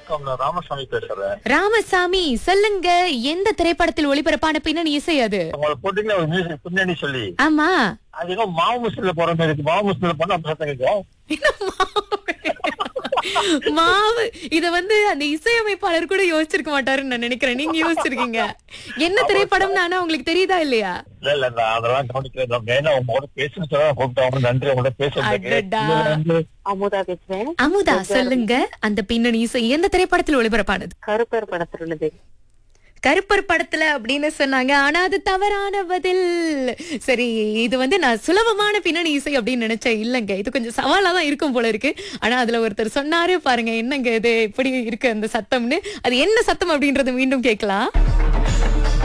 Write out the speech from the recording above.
வணக்கம் நான் ராமசாமி பேசுறேன் ராமசாமி சொல்லுங்க எந்த திரைப்படத்தில் ஒளிபரப்பான பின்னணி இசை அது உங்களை போட்டீங்களா ஒரு மியூசிக் பின்னணி சொல்லி ஆமா அது ஏதோ மாவு முஸ்லில போற மாதிரி இருக்கு மாவு முஸ்லில போனா அப்ப சத்தம் கேட்கும் மாவு இத வந்து அந்த இசையமைப்பாளர் கூட யோசிச்சிருக்க மாட்டாருன்னு நான் நினைக்கிறேன் நீங்க யோசிச்சிருக்கீங்க என்ன திரைப்படம் நானா உங்களுக்கு தெரியுதா இல்லையா இல்ல இல்ல நான் அதெல்லாம் கவனிக்கிறேன் நான் மெயினா உங்களோட பேசுன்னு சொல்ல கூப்பிட்டேன் நன்றி உங்களோட பேசுறதுக்கு அடடா. இதுல வந்து அமுதா பேசுறேன் அமுதா சொல்லுங்க அந்த பின்னணி இசை எந்த திரைப்படத்தில் ஒளிபரப்பானது கருப்பர் படத்தில் உள்ளது கருப்பர் படத்துல அப்படின்னு சொன்னாங்க ஆனா அது தவறான பதில் சரி இது வந்து நான் சுலபமான பின்னணி இசை அப்படின்னு நினைச்சேன் இல்லங்க இது கொஞ்சம் சவாலா தான் இருக்கும் போல இருக்கு ஆனா அதுல ஒருத்தர் சொன்னாரு பாருங்க என்னங்க இது இப்படி இருக்கு அந்த சத்தம்னு அது என்ன சத்தம் அப்படின்றது மீண்டும் கேட்கலாம்